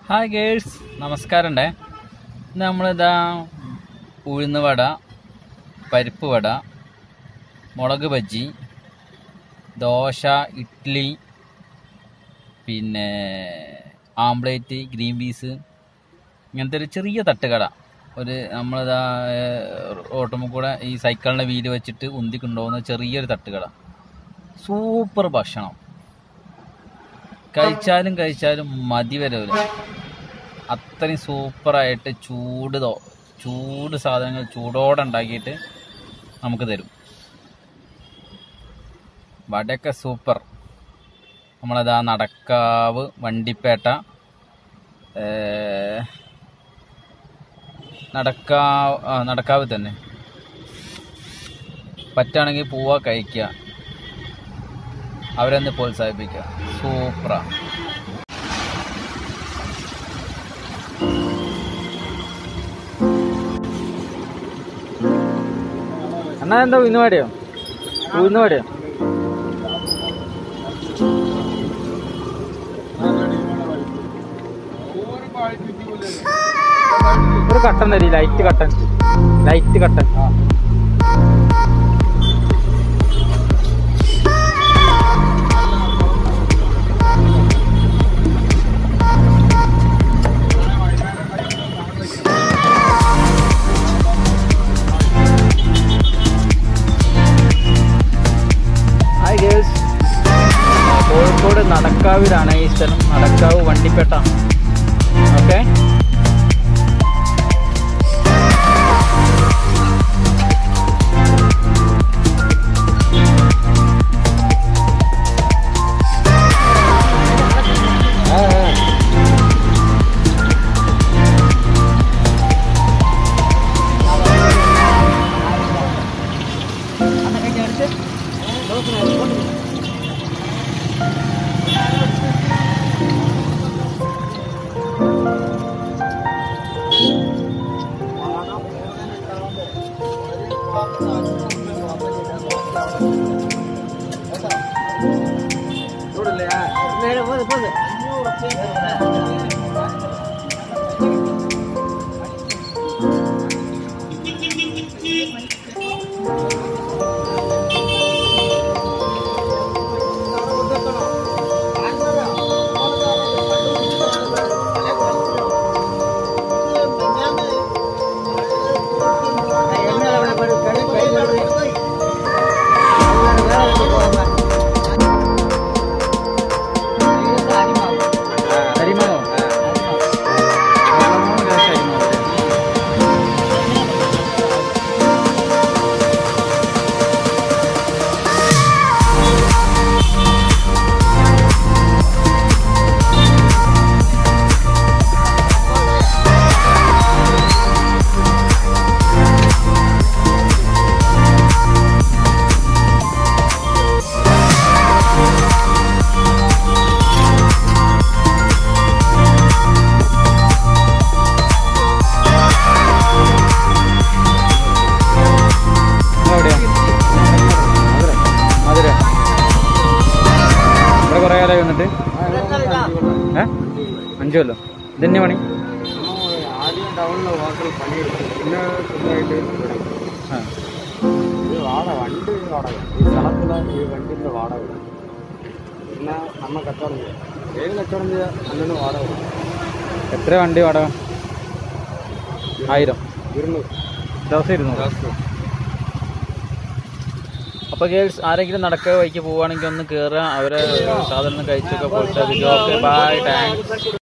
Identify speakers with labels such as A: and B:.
A: Hi girls നമസ്കാരമുണ്ടേ ഇന്ന് നമ്മളിതാ ഉഴുന്ന് വട പരിപ്പ് വട മുളക് ബജ്ജി ദോശ ഇഡ്ഡലി പിന്നെ ആംപ്ലേറ്റ് ഗ്രീൻ പീസ് ഇങ്ങനത്തെ ഒരു ചെറിയ തട്ടുകട ഒരു നമ്മളിതാ ഓട്ടുമ്പോൾ കൂടെ ഈ സൈക്കിളിൻ്റെ വീല് വെച്ചിട്ട് ഉന്തി കൊണ്ടുപോകുന്ന ചെറിയൊരു തട്ടുകട സൂപ്പർ ഭക്ഷണം കഴിച്ചാലും കഴിച്ചാലും മതി വരവില്ല അത്രയും സൂപ്പറായിട്ട് ചൂട് തോ ചൂട് സാധനങ്ങൾ ചൂടോടെ ഉണ്ടാക്കിയിട്ട് നമുക്ക് തരും വടയൊക്കെ സൂപ്പർ നമ്മളതാ നടക്കാവ് വണ്ടിപ്പേട്ട ഏർ, നടക്കാവ് ആ നടക്കാവ് തന്നെ പറ്റുകയാണെങ്കിൽ പോവാ കഴിക്കുക അവരെന്ന് പ്രോത്സാഹിപ്പിക്കുക സൂപ്പറാ
B: അണ്ണാ എന്താ ഉഴുന്ന് വടയോ ഉഴുന്ന് വടയോ ഒരു കട്ടൻ തരി ലൈറ്റ് കട്ടൻ ലൈറ്റ് കട്ടൻ
A: ഹായ് ഗേൾസ് കോഴിക്കോട് നടക്കാവിലാണ് ഈ സ്ഥലം നടക്കാവ് വണ്ടിപ്പേട്ട ഓക്കെ
B: അരിമാവോ എവിടെയാ മധുര ഇവിടെ കുറേ കാലമായി വന്നിട്ട് ഏ അഞ്ചു കൊല്ലോ ഇതന്നെ പണി
C: ആദ്യം ടൗണിൽ ഹോട്ടൽ പണിയെടുത്തു പിന്നെ പുതുതായിട്ട് ഇവിടെ
B: ആ
C: ഇത് വാടക വണ്ടി വാടക ഈ സ്ഥലത്തിലെ ഈ വണ്ടിൻ്റെ വാടക ഇവിടെ. പിന്നെ നമ്മൾ കച്ചവടം ചെയ്യാം ഏത് കച്ചവടം ചെയ്യാൻ അന്നു വാടക കൊടുക്കും.
B: എത്ര വണ്ടി വാടക ആയിരം
C: ഇരുന്നൂറ്
B: ദിവസം ഇരുന്നൂറ്
A: അപ്പൊ ഗേൾസ് ആരെങ്കിലും നടക്കുക വഴിക്ക് പോവുകയാണെങ്കിൽ ഒന്ന് കയറുക അവരെ സാധനം കഴിച്ചൊക്കെ പ്രോത്സാഹിപ്പിക്കുക ഓക്കെ ബൈ താങ്ക്സ്